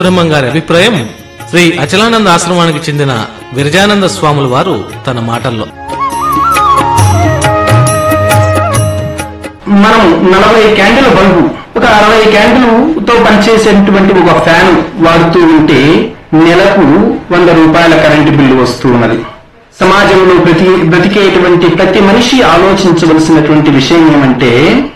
బ్రహ్మం గారి అభిప్రాయం శ్రీ అచలానంద ఆశ్రమానికి చెందిన విరజానంద స్వాముల వారు తన మాటల్లో మనం నలభై క్యాండిల్ బల్బు ఒక అరవై క్యాండిల్తో పనిచేసేటువంటి ఒక ఫ్యాన్ వాడుతూ ఉంటే నెలకు వంద రూపాయల కరెంటు బిల్లు వస్తూ ఉన్నది సమాజంలో ప్రతి బ్రతికేటువంటి ప్రతి మనిషి ఆలోచించవలసినటువంటి విషయం ఏమంటే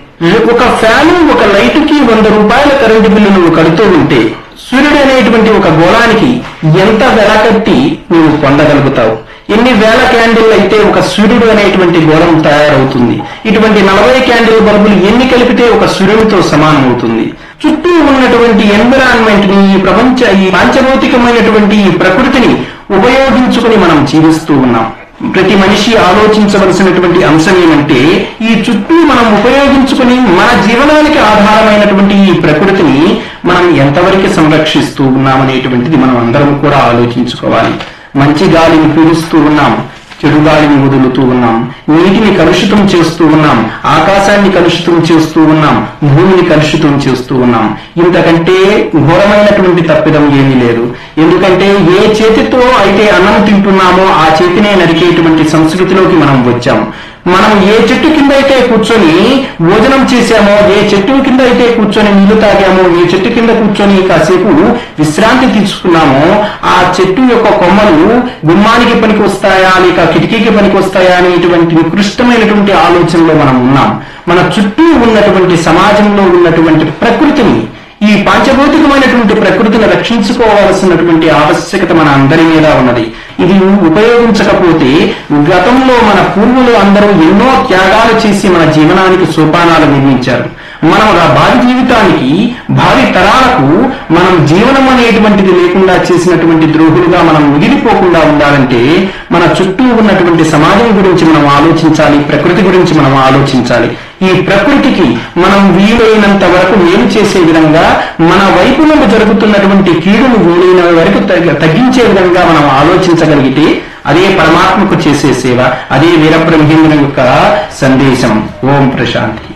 ఒక ఫ్యాన్ ఒక లైట్ కి వంద రూపాయల కరెంటు బిల్లు నువ్వు కడుతూ ఉంటే సూర్యుడు అనేటువంటి ఒక గోళానికి ఎంత వెల కట్టి నువ్వు పొందగలుగుతావు ఎన్ని వేల క్యాండిల్ అయితే ఒక సూర్యుడు అనేటువంటి గోళం తయారవుతుంది ఇటువంటి నలభై క్యాండిల్ బల్బులు ఎన్ని కలిపితే ఒక సూర్యుడితో సమానం అవుతుంది చుట్టూ ఉన్నటువంటి ఎన్విరాన్మెంట్ ని ఈ ప్రపంచ ఈ పాంచభౌతికమైనటువంటి ఈ ప్రకృతిని ఉపయోగించుకుని మనం జీవిస్తూ ఉన్నాం ప్రతి మనిషి ఆలోచించవలసినటువంటి అంశం ఏమంటే ఈ చుట్టూ మనం ఉపయోగించుకుని మన జీవనానికి ఆధారమైనటువంటి ఈ ప్రకృతిని మనం ఎంతవరకు సంరక్షిస్తూ ఉన్నామనేటువంటిది మనం అందరం కూడా ఆలోచించుకోవాలి మంచి గాలిని పీలుస్తూ ఉన్నాం చెడు గాలిని వదులుతూ ఉన్నాం నీటిని కలుషితం చేస్తూ ఉన్నాం ఆకాశాన్ని కలుషితం చేస్తూ ఉన్నాం భూమిని కలుషితం చేస్తూ ఉన్నాం ఇంతకంటే ఘోరమైనటువంటి తప్పిదం ఏమీ లేదు ఎందుకంటే ఏ చేతితో అయితే అన్నం తింటున్నామో ఆ చేతినే నరికేటువంటి సంస్కృతిలోకి మనం వచ్చాం మనం ఏ చెట్టు కింద అయితే కూర్చొని భోజనం చేశామో ఏ చెట్టు కింద అయితే కూర్చొని నీళ్లు తాగామో ఏ చెట్టు కింద కూర్చొని కాసేపు విశ్రాంతి తీసుకున్నామో ఆ చెట్టు యొక్క కొమ్మలు గుమ్మానికి పనికి వస్తాయా లేక కిటికీకి పనికి వస్తాయా అనేటువంటి నికృష్టమైనటువంటి ఆలోచనలో మనం ఉన్నాం మన చుట్టూ ఉన్నటువంటి సమాజంలో ఉన్నటువంటి ప్రకృతిని ఈ పాంచభౌతికమైనటువంటి ప్రకృతిని రక్షించుకోవాల్సినటువంటి ఆవశ్యకత మన అందరి మీద ఉన్నది ఇది ఉపయోగించకపోతే గతంలో మన పూర్వులు అందరూ ఎన్నో త్యాగాలు చేసి మన జీవనానికి సోపానాలు నిర్మించారు మనం ఆ భావి జీవితానికి భావి తరాలకు మనం జీవనం అనేటువంటిది లేకుండా చేసినటువంటి ద్రోహులుగా మనం మిగిలిపోకుండా ఉండాలంటే మన చుట్టూ ఉన్నటువంటి సమాజం గురించి మనం ఆలోచించాలి ప్రకృతి గురించి మనం ఆలోచించాలి ఈ ప్రకృతికి మనం వీలైనంత వరకు మేలు చేసే విధంగా మన వైపు నుండి జరుగుతున్నటువంటి కీడును వీలైన వరకు తగ్గ- తగ్గించే విధంగా మనం ఆలోచించగలిగితే అదే పరమాత్మకు చేసే సేవ అదే వీరబ్రహ్మేంద్రుని యొక్క సందేశం ఓం ప్రశాంతి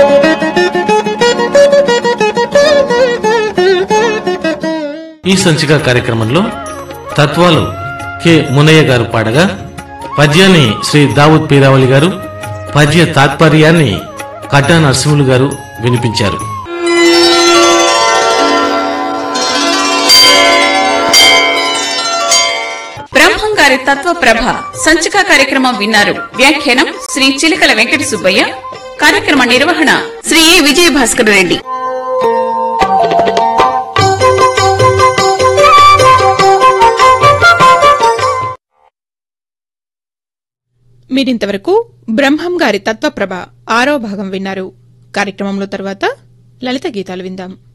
ఈ సంచిక కార్యక్రమంలో తత్వాలు కె మునయ్య గారు పాడగా పద్యాన్ని శ్రీ దావుద్ పీరావళి గారు పద్య తాత్పర్యాన్ని కట్టా నరసింహులు గారు వినిపించారు బ్రహ్మం గారి తత్వ ప్రభ సంచిక కార్యక్రమం విన్నారు వ్యాఖ్యానం శ్రీ చిలకల వెంకట సుబ్బయ్య కార్యక్రమ నిర్వహణ శ్రీ ఏ విజయ భాస్కర్ రెడ్డి మీరింతవరకు బ్రహ్మం గారి తత్వప్రభ ఆరో భాగం విన్నారు కార్యక్రమంలో తర్వాత లలిత గీతాలు విందాం